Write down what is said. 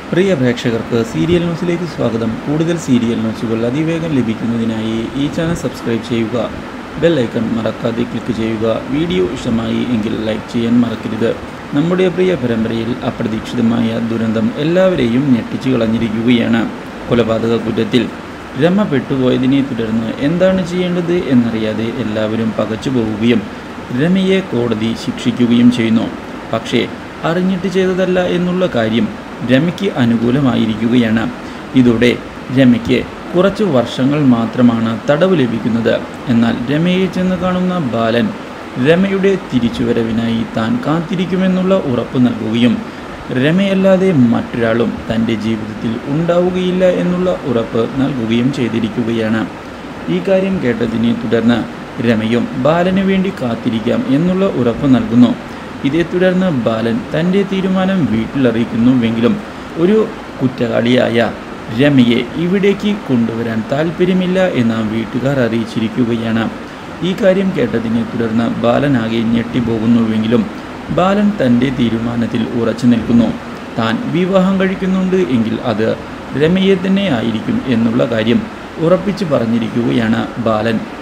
പ്രിയ പ്രേക്ഷകർക്ക് സീരിയൽ ന്യൂസിലേക്ക് സ്വാഗതം കൂടുതൽ സീരിയൽ ന്യൂസുകൾ അതിവേഗം ലഭിക്കുന്നതിനായി ഈ ചാനൽ സബ്സ്ക്രൈബ് ചെയ്യുക ബെൽ ഐക്കൺ മറക്കാതെ ക്ലിക്ക് ചെയ്യുക വീഡിയോ ഇഷ്ടമായി എങ്കിൽ ലൈക്ക് ചെയ്യാൻ മറക്കരുത് നമ്മുടെ പ്രിയ പരമ്പരയിൽ അപ്രതീക്ഷിതമായ ദുരന്തം എല്ലാവരെയും ഞെട്ടിച്ചു കളഞ്ഞിരിക്കുകയാണ് കൊലപാതക കുറ്റത്തിൽ രമ പെട്ടുപോയതിനെ തുടർന്ന് എന്താണ് ചെയ്യേണ്ടത് എന്നറിയാതെ എല്ലാവരും പകച്ചു പോവുകയും രമയെ കോടതി ശിക്ഷിക്കുകയും ചെയ്യുന്നു പക്ഷേ അറിഞ്ഞിട്ട് ചെയ്തതല്ല എന്നുള്ള കാര്യം രമയ്ക്ക് അനുകൂലമായിരിക്കുകയാണ് ഇതോടെ രമയ്ക്ക് കുറച്ച് വർഷങ്ങൾ മാത്രമാണ് തടവ് ലഭിക്കുന്നത് എന്നാൽ രമയെ ചെന്ന് കാണുന്ന ബാലൻ രമയുടെ തിരിച്ചുവരവിനായി താൻ കാത്തിരിക്കുമെന്നുള്ള ഉറപ്പ് നൽകുകയും രമയല്ലാതെ മറ്റൊരാളും തൻ്റെ ജീവിതത്തിൽ ഉണ്ടാവുകയില്ല എന്നുള്ള ഉറപ്പ് നൽകുകയും ചെയ്തിരിക്കുകയാണ് ഈ കാര്യം കേട്ടതിനെ തുടർന്ന് രമയും ബാലന് വേണ്ടി കാത്തിരിക്കാം എന്നുള്ള ഉറപ്പ് നൽകുന്നു ഇതേ തുടർന്ന് ബാലൻ തൻ്റെ തീരുമാനം വീട്ടിലറിയിക്കുന്നുവെങ്കിലും ഒരു കുറ്റവാളിയായ രമയെ ഇവിടേക്ക് കൊണ്ടുവരാൻ താല്പര്യമില്ല എന്ന് വീട്ടുകാർ അറിയിച്ചിരിക്കുകയാണ് ഈ കാര്യം കേട്ടതിനെ തുടർന്ന് ബാലനാകെ ഞെട്ടിപ്പോകുന്നുവെങ്കിലും ബാലൻ തൻ്റെ തീരുമാനത്തിൽ ഉറച്ചു നിൽക്കുന്നു താൻ വിവാഹം കഴിക്കുന്നുണ്ട് എങ്കിൽ അത് രമയെ തന്നെ ആയിരിക്കും എന്നുള്ള കാര്യം ഉറപ്പിച്ചു പറഞ്ഞിരിക്കുകയാണ് ബാലൻ